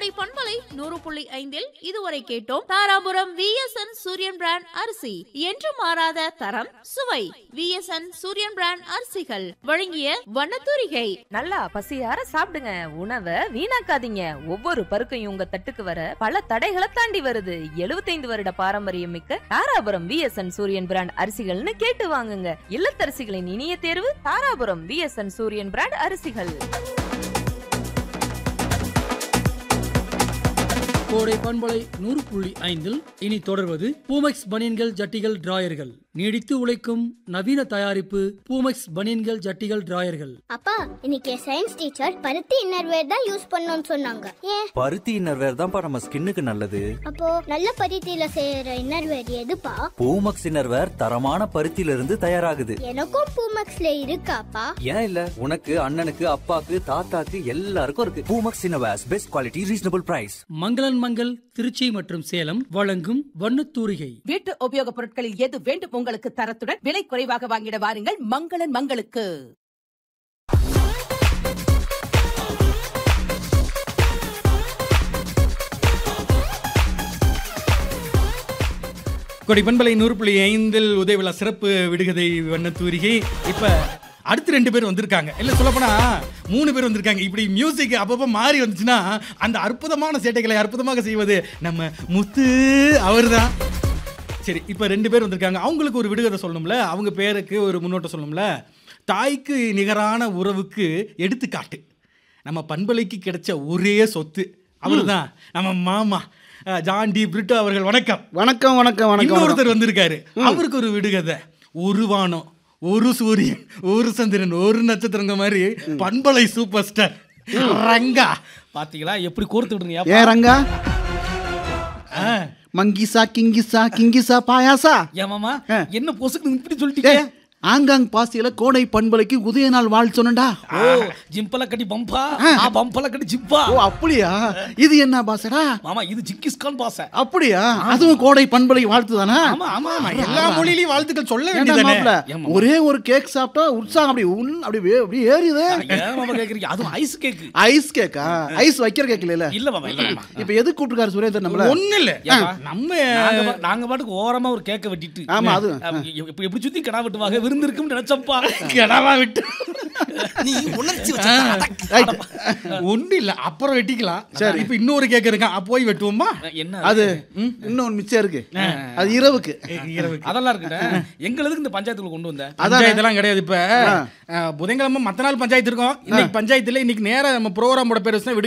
கோடை பண்பலை நூறு புள்ளி ஐந்தில் இதுவரை கேட்டோம் தாராபுரம் விஎஸ்என் சூரியன் பிராண்ட் அரிசி என்று மாறாத தரம் சுவை விஎஸ்என் சூரியன் பிராண்ட் அரிசிகள் வழங்கிய வண்ணத்தூரிகை நல்லா பசியார சாப்பிடுங்க உணவை வீணாக்காதீங்க ஒவ்வொரு பருக்கையும் உங்க தட்டுக்கு வர பல தடைகளை தாண்டி வருது 75 வருட பாரம்பரியம் மிக்க தாராபுரம் விஎஸ்என் சூரியன் பிராண்ட் அரிசிகள்னு கேட்டு வாங்குங்க இல்லத்தரசிகளின் இனிய தேர்வு தாராபுரம் விஎஸ்என் சூரியன் பிராண்ட் அரிசிகள் கோடை பண்பலை நூறு புள்ளி ஐந்தில் இனி தொடர்வது பூமெக்ஸ் பனியன்கள் ஜட்டிகள் டிராயர்கள் நீடித்து உழைக்கும் நவீன தயாரிப்பு பூமெக்ஸ் பனியன்கள் ஜட்டிகள் டிராயர்கள் அப்பா இன்னைக்கு சயின்ஸ் டீச்சர் பருத்தி இன்னர்வேர் தான் யூஸ் பண்ணணும்னு சொன்னாங்க ஏன் பருத்தி இன்னர்வேர் தான்ப்பா நம்ம ஸ்கின்னுக்கு நல்லது அப்போ நல்ல பருத்தியில செய்யற இன்னர்வேர் எதுப்பா பூமக்ஸ் இன்னர்வேர் தரமான பருத்தியில இருந்து தயாராகுது எனக்கும் பூமக்ஸ்ல இருக்காப்பா ஏன் இல்ல உனக்கு அண்ணனுக்கு அப்பாக்கு தாத்தாக்கு எல்லாருக்கும் இருக்கு Poomex innerwears best quality reasonable price மங்களன் மங்கள் திருச்சி மற்றும் சேலம் வழங்கும் வண்ணத்தூரிகை வீட்டு உபயோகப் பொருட்களில் எது வேண்டும் உங்களுக்கு தரத்துடன் விலை குறைவாக வாங்கிட வாருங்கள் மங்களன் மங்களுக்கு கொடை பண்பலை நூறு புள்ளி ஐந்தில் உதயவிழா சிறப்பு விடுகதை வண்ணத்தூரிகை இப்ப அடுத்து ரெண்டு பேர் வந்திருக்காங்க இல்ல சொல்லப்போனா மூணு பேர் வந்திருக்காங்க இப்படி மியூசிக் அப்பப்போ மாறி வந்துச்சுன்னா அந்த அற்புதமான சேட்டைகளை அற்புதமாக செய்வது நம்ம முத்து அவர்தான் சரி இப்போ ரெண்டு பேர் வந்திருக்காங்க அவங்களுக்கு ஒரு விடுகதை சொல்லணும்ல அவங்க பேருக்கு ஒரு முன்னோட்டம் சொல்லணும்ல தாய்க்கு நிகரான உறவுக்கு எடுத்துக்காட்டு நம்ம பண்பலைக்கு கிடைச்ச ஒரே சொத்து அவர்தான் நம்ம மாமா அஹ், ஜான் டி பிரிட்டோ அவர்கள் வணக்கம் வணக்கம் வணக்கம் வணக்கம் இன்னொருத்தர் வந்திருக்காரு அவருக்கு ஒரு விடுகதை ஒரு வானம் ஒரு சூரியன் ஒரு சந்திரன் ஒரு நட்சத்திரங்க மாதிரி பண்பலை சூப்பர் ஸ்டார் ரங்கா பாத்தீங்களா எப்படி கோர்த்து விடுறீங்க ஏ ரங்கா ஆ. மங்கிசா கிங்கிசா கிங்கிசா பாயாசா ஏமாமா ஆ. என்ன பொசுக்கு இப்படி ஏ சொல்லிட்டீங்க ஆங்காங் பாசியில கோடை பண்பலைக்கு உதய நாள் வாழ் சொன்னடா ஓ ஜிம்பல கட்டி பம்பா ஆ பம்பல கட்டி ஜிப்பா ஓ அப்படியா இது என்ன பாசடா மாமா இது ஜிங்கிஸ்கான் பாச அப்படியா அதுவும் கோடை பண்பலை வாழ்த்து தானே ஆமா ஆமா ஆமா எல்லா மொழியிலயும் வாழ்த்துக்கள் சொல்ல ஏன்டா வேண்டியதானே மாப்ள, ஏன் மாமா? ஒரே ஒரு கேக் சாப்பிட்டா உற்சாகம் அப்படி உன் அப்படி வே- அப்படி ஏறியுது ஏன் மாமா கேக்குறீங்க அதுவும் ஐஸ் கேக்கு ஐஸ் கேக்கா ஐஸ் வைக்கிற கேக் இல்ல இல்ல மாமா இல்ல மாமா இப்ப எது கூப்பிட்டுருக்காரு சுரேந்தர் நம்மள ஒண்ணு இல்ல ஏப்பா? நம்ம நாங்க பா- நாங்க பாட்டுக்கு ஓரமா ஒரு கேக்க வெட்டிட்டு ஆமா, அது. அஹ், இப்ப எப்படி சுத்தி கடா வெட்டுவாங்க விருந்து இருக்கும்னு நினைச்சப்பா கிடவா விட்டு நீ உணர்ச்சி Right. ஒண்ணு இல்ல அப்புறம் வெட்டிக்கலாம் சரி இப்ப இன்னொரு கேக் இருக்கான் அப்ப போய் வெட்டுவோமா என்ன அது இன்னொன்னு மிச்சம் இருக்கு அது இரவுக்கு இரவுக்கு அதெல்லாம் இருக்கட்டும் எங்களுக்கு இந்த பஞ்சாயத்துக்குள்ள கொண்டு வந்த பஞ்சாயத்துலாம் கிடையாது இப்ப அஹ், புதன்கிழமை மத்த நாள் பஞ்சாயத்து இருக்கும் இன்னைக்கு பஞ்சாயத்துல இன்னைக்கு நேரா நம்ம ப்ரோக்ராமோட பேர் வச்சு